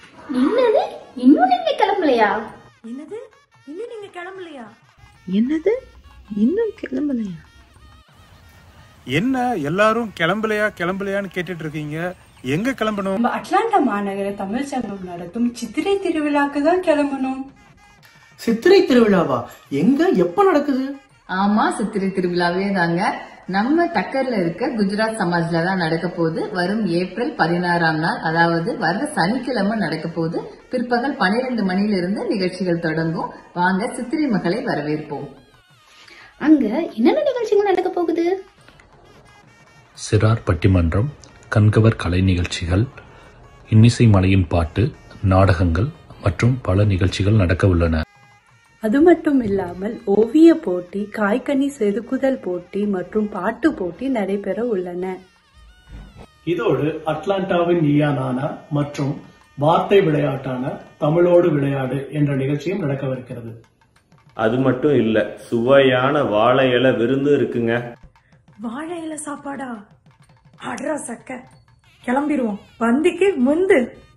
என்னது இன்னும் நீங்க கிளம்பலையா என்னது இன்னும் நீங்க கிளம்பலையா என்னது இன்னும் கிளம்பலையா என்ன எல்லாரும் கிளம்பலையா கிளம்பலையான்னு கேட்டுட்டு இருக்கீங்க எங்க கிளம்பணும் நம்ம அட்லாண்டா மாநகர தமிழ் சங்கம் நடத்தும் சித்திரை திருவிழாக்கு தான் கிளம்பணும் சித்திரை திருவிழாவா எங்க எப்ப நடக்குது ஆமா சித்திரை திருவிழாவே தாங்க நம்ம டக்கர்ல இருக்க குஜராத் சமாஜ்ல தான் நடக்க போகுது வரும் ஏப்ரல் பதினாறாம் நாள் அதாவது வர்ற சனிக்கிழமை நடக்க போகுது பிற்பகல் பன்னிரண்டு மணியிலிருந்து நிகழ்ச்சிகள் தொடங்கும் வாங்க சித்திரை மகளை வரவேற்போம் அங்க என்னென்ன நிகழ்ச்சிகள் நடக்க போகுது சிறார் பட்டிமன்றம் கண்கவர் கலை நிகழ்ச்சிகள் இன்னிசை மலையின் பாட்டு நாடகங்கள் மற்றும் பல நிகழ்ச்சிகள் நடக்க உள்ளன அது மட்டும் இல்லாமல் ஓவிய போட்டி காய்கனி செதுக்குதல் போட்டி மற்றும் பாட்டு போட்டி நடைபெற உள்ளன இதோடு அட்லாண்டாவின் நீயா நானா மற்றும் வார்த்தை விளையாட்டான தமிழோடு விளையாடு என்ற நிகழ்ச்சியும் நடக்கவிருக்கிறது அது மட்டும் இல்ல சுவையான வாழை இலை விருந்து இருக்குங்க வாழை இலை சாப்பாடா அட்ரா சக்க கிளம்பிடுவோம் பந்திக்கு முந்து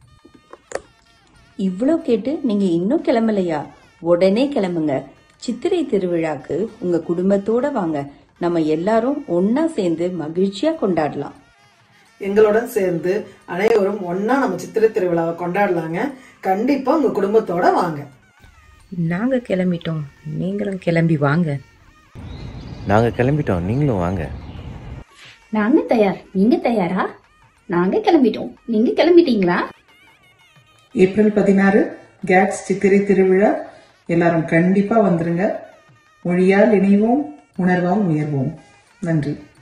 இவ்ளோ கேட்டு நீங்க இன்னும் கிளம்பலையா உடனே கிளம்புங்க சித்திரை திருவிழாக்கு உங்க குடும்பத்தோட வாங்க நம்ம எல்லாரும் ஒன்னா சேர்ந்து மகிழ்ச்சியா கொண்டாடலாம் எங்களுடன் சேர்ந்து அனைவரும் ஒன்னா நம்ம சித்திரை திருவிழாவை கொண்டாடலாங்க கண்டிப்பா உங்க குடும்பத்தோட வாங்க நாங்க கிளம்பிட்டோம் நீங்களும் கிளம்பி வாங்க நாங்க கிளம்பிட்டோம் நீங்களும் வாங்க நாங்க தயார் நீங்க தயாரா நாங்க கிளம்பிட்டோம் நீங்க கிளம்பிட்டீங்களா ஏப்ரல் பதினாறு கேட்ஸ் சித்திரை திருவிழா எல்லாரும் கண்டிப்பா வந்துருங்க மொழியால் இணைவோம் உணர்வால் உயர்வோம் நன்றி